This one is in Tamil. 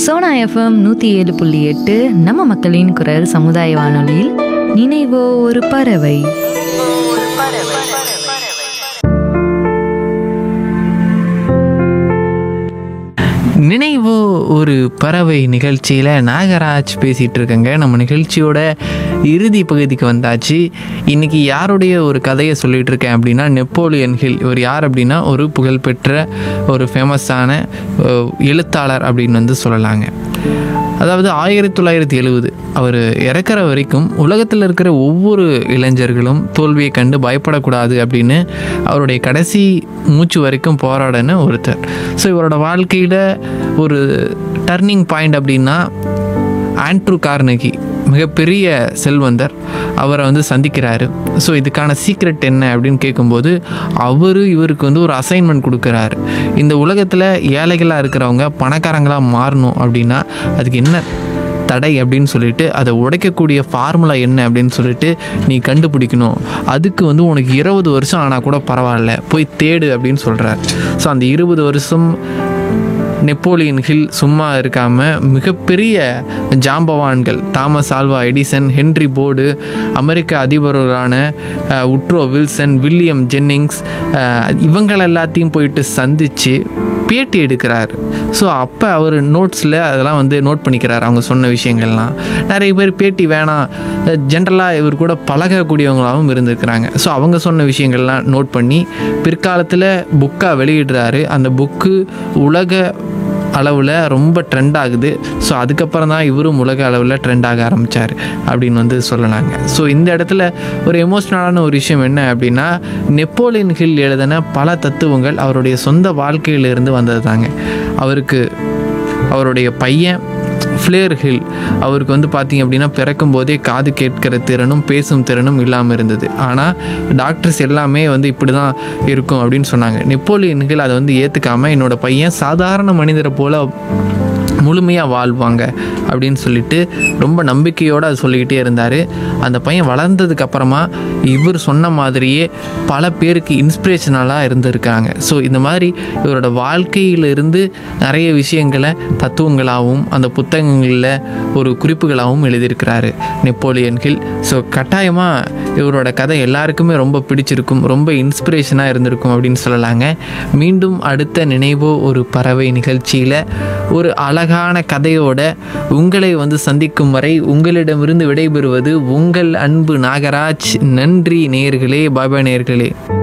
சோனா எஃப்எம் நூற்றி ஏழு புள்ளி எட்டு நம்ம மக்களின் குரல் சமுதாய வானொலியில் நினைவோ ஒரு பறவை நினைவோ ஒரு பறவை நிகழ்ச்சியில் நாகராஜ் பேசிகிட்டு இருக்கேங்க நம்ம நிகழ்ச்சியோட இறுதி பகுதிக்கு வந்தாச்சு இன்னைக்கு யாருடைய ஒரு கதையை சொல்லிட்டு இருக்கேன் அப்படின்னா நெப்போலியன் ஹில் இவர் யார் அப்படின்னா ஒரு புகழ்பெற்ற ஒரு ஃபேமஸான அஹ், எழுத்தாளர் அப்படின்னு வந்து சொல்லலாங்க அதாவது ஆயிரத்தி தொள்ளாயிரத்தி எழுவது அவர் இறக்குற வரைக்கும் உலகத்தில் இருக்கிற ஒவ்வொரு இளைஞர்களும் தோல்வியை கண்டு பயப்படக்கூடாது அப்படின்னு அவருடைய கடைசி மூச்சு வரைக்கும் போராடின ஒருத்தர் ஸோ இவரோட வாழ்க்கையில் ஒரு டர்னிங் பாயிண்ட் அப்படின்னா ஆண்ட்ரூ கார்னகி மிகப்பெரிய செல்வந்தர் அவரை வந்து சந்திக்கிறாரு ஸோ இதுக்கான சீக்ரெட் என்ன அப்படின்னு கேட்கும்போது அவர் இவருக்கு வந்து ஒரு அசைன்மெண்ட் கொடுக்குறாரு இந்த உலகத்தில் ஏழைகளாக இருக்கிறவங்க பணக்காரங்களாக மாறணும் அப்படின்னா அதுக்கு என்ன தடை அப்படின்னு சொல்லிட்டு அதை உடைக்கக்கூடிய ஃபார்முலா என்ன அப்படின்னு சொல்லிட்டு நீ கண்டுபிடிக்கணும் அதுக்கு வந்து உனக்கு இருபது வருஷம் ஆனால் கூட பரவாயில்ல போய் தேடு அப்படின்னு சொல்கிறார் ஸோ அந்த இருபது வருஷம் நெப்போலியன் ஹில் சும்மா இருக்காமல் மிகப்பெரிய ஜாம்பவான்கள் Thomas Alva Edison Henry Ford அமெரிக்க அதிபர்களான அஹ், உட்ரோ வில்சன் வில்லியம் ஜென்னிங்ஸ் அஹ், இவங்கள எல்லாத்தையும் போயிட்டு சந்தித்து பேட்டி எடுக்கிறார் ஸோ அப்போ அவர் நோட்ஸில் அதெல்லாம் வந்து நோட் பண்ணிக்கிறார் அவங்க சொன்ன விஷயங்கள்லாம் நிறைய பேர் பேட்டி வேணாம் ஜென்ரலாக இவர் கூட பழகக்கூடியவங்களாகவும் இருந்திருக்கிறாங்க ஸோ அவங்க சொன்ன விஷயங்கள்லாம் நோட் பண்ணி பிற்காலத்தில் புக்காக வெளியிடுறாரு அந்த புக்கு உலக அளவில் ரொம்ப ட்ரெண்ட் ஆகுது ஸோ அதுக்கப்புறம் தான் இவரும் உலக அளவில் ட்ரெண்ட் ஆக ஆரம்பித்தார் அப்படின்னு வந்து சொல்லலாங்க ஸோ இந்த இடத்துல ஒரு எமோஷ்னலான ஒரு விஷயம் என்ன அப்படின்னா நெப்போலியன் ஹில் எழுதின பல தத்துவங்கள் அவருடைய சொந்த வாழ்க்கையிலிருந்து வந்தது தாங்க அவருக்கு அவருடைய பையன் ஃப்ளேர் ஹில் அவருக்கு வந்து பார்த்தீங்க அப்படின்னா பிறக்கும் போதே காது கேட்கிற திறனும் பேசும் திறனும் இல்லாமல் இருந்தது ஆனால் டாக்டர்ஸ் எல்லாமே வந்து இப்படி தான் இருக்கும் அப்படின்னு சொன்னாங்க நெப்போலியன் ஹில் அதை வந்து ஏற்றுக்காமல் என்னோட பையன் சாதாரண மனிதரை போல் முழுமையாக வாழ்வாங்க அப்படின்னு சொல்லிட்டு ரொம்ப நம்பிக்கையோடு அது சொல்லிக்கிட்டே இருந்தார் அந்த பையன் வளர்ந்ததுக்கு அப்புறமா இவர் சொன்ன மாதிரியே பல பேருக்கு இன்ஸ்பிரேஷனலாக இருந்திருக்காங்க ஸோ இந்த மாதிரி இவரோட வாழ்க்கையிலிருந்து நிறைய விஷயங்களை தத்துவங்களாகவும் அந்த புத்தகங்களில் ஒரு குறிப்புகளாகவும் எழுதியிருக்கிறாரு நெப்போலியன் ஹில் ஸோ கட்டாயமாக இவரோட கதை எல்லாருக்குமே ரொம்ப பிடிச்சிருக்கும் ரொம்ப இன்ஸ்பிரேஷனாக இருந்திருக்கும் அப்படின்னு சொல்லலாங்க மீண்டும் அடுத்த நினைவோ ஒரு பறவை நிகழ்ச்சியில் ஒரு அழகான கதையோட உங்களை வந்து சந்திக்கும் வரை உங்களிடமிருந்து விடைபெறுவது உங்கள் அன்பு நாகராஜ் நன்றி நேயர்களே பாபா நேயர்களே